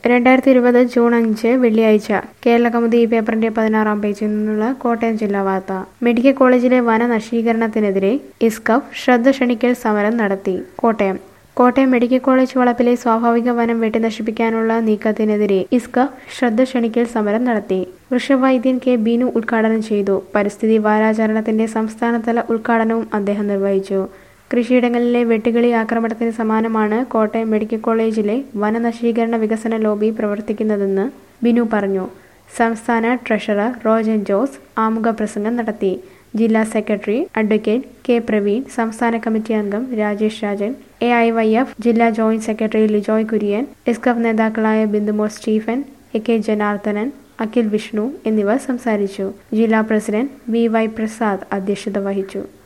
രണ്ടായിരത്തി ഇരുപത് ജൂൺ അഞ്ച് വെള്ളിയാഴ്ച കേരള കൗമുദി ഈ പേപ്പറിന്റെ പതിനാറാം പേജിൽ നിന്നുള്ള കോട്ടയം ജില്ലാ വാർത്ത മെഡിക്കൽ കോളേജിലെ വന നശീകരണത്തിനെതിരെ ഇസ്കഫ് ശ്രദ്ധ ക്ഷണിക്കൽ സമരം നടത്തി കോട്ടയം കോട്ടയം മെഡിക്കൽ കോളേജ് വളപ്പിലെ സ്വാഭാവിക വനം വെട്ടി നശിപ്പിക്കാനുള്ള നീക്കത്തിനെതിരെ ഇസ്കഫ് ശ്രദ്ധ ക്ഷണിക്കൽ സമരം നടത്തി വൃഷവൈദ്യൻ കെ ബീനു ഉദ്ഘാടനം ചെയ്തു പരിസ്ഥിതി വാരാചരണത്തിന്റെ സംസ്ഥാനതല ഉദ്ഘാടനവും അദ്ദേഹം നിർവഹിച്ചു കൃഷിയിടങ്ങളിലെ വെട്ടുകിളി ആക്രമണത്തിന് സമാനമാണ് കോട്ടയം മെഡിക്കൽ കോളേജിലെ വനനശീകരണ വികസന ലോബി പ്രവർത്തിക്കുന്നതെന്ന് ബിനു പറഞ്ഞു സംസ്ഥാന ട്രഷറർ റോജൻ ജോസ് ആമുഖ പ്രസംഗം നടത്തി ജില്ലാ സെക്രട്ടറി അഡ്വക്കേറ്റ് കെ പ്രവീൺ സംസ്ഥാന കമ്മിറ്റി അംഗം Rajesh Rajan A I Y F ജില്ലാ ജോയിന്റ് സെക്രട്ടറി ലിജോയ് കുര്യൻ എസ്കഫ് നേതാക്കളായ Bindumol Stephen A K Janardhanan Akhil Vishnu എന്നിവർ സംസാരിച്ചു ജില്ലാ പ്രസിഡന്റ് വി വൈ പ്രസാദ് അധ്യക്ഷത വഹിച്ചു